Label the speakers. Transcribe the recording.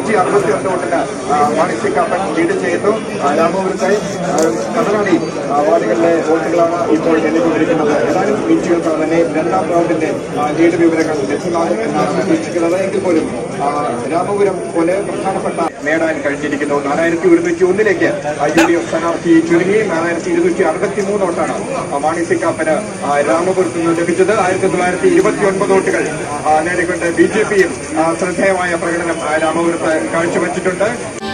Speaker 1: ഇരുന്നൂറ്റി അറുപത്തി ഒന്ന് വോട്ടിന് മാണിസി കാപ്പൻ ലീഡ് ചെയ്യുന്നു ആ, രാമപുരത്തെ ആ, കടനാടി ആ, വാർഡുകളിലെ വോട്ടുകളാണ് ഇപ്പോൾ എണ്ണിക്കൊണ്ടിരിക്കുന്നത് ഏതാനും മിനിറ്റുകൾക്ക് തന്നെ രണ്ടാം റൗണ്ടിന്റെ ആ, ലീഡ് വിവരങ്ങൾ ലഭ്യമാകും എന്നാണ് പ്രതീക്ഷിക്കുന്നത് എങ്കിൽ പോലും ആ, രാമപുരം പോലെ പ്രധാനപ്പെട്ട നേടാൻ കഴിഞ്ഞിരിക്കുന്നു നാലായിരത്തി ഒരുന്നൂറ്റി ഒന്നിലേക്ക് യു ഡി എഫ് സ്ഥാനാർത്ഥി ചുരുങ്ങി നാലായിരത്തി ഇരുന്നൂറ്റി അറുപത്തി മൂന്ന് വോട്ടാണ് ആ, മാണി സി കാപ്പന് ആ, രാമപുരത്ത് നിന്ന് ലഭിച്ചത് ആയിരത്തി തൊള്ളായിരത്തി ഇരുപത്തി ഒൻപത് വോട്ടുകൾ ആ, നേടിക്കൊണ്ട് ബി ജെ പിയും ശ്രദ്ധേയമായ പ്രകടനം ആ, രാമപുരത്ത് കാഴ്ചവെച്ചിട്ടുണ്ട്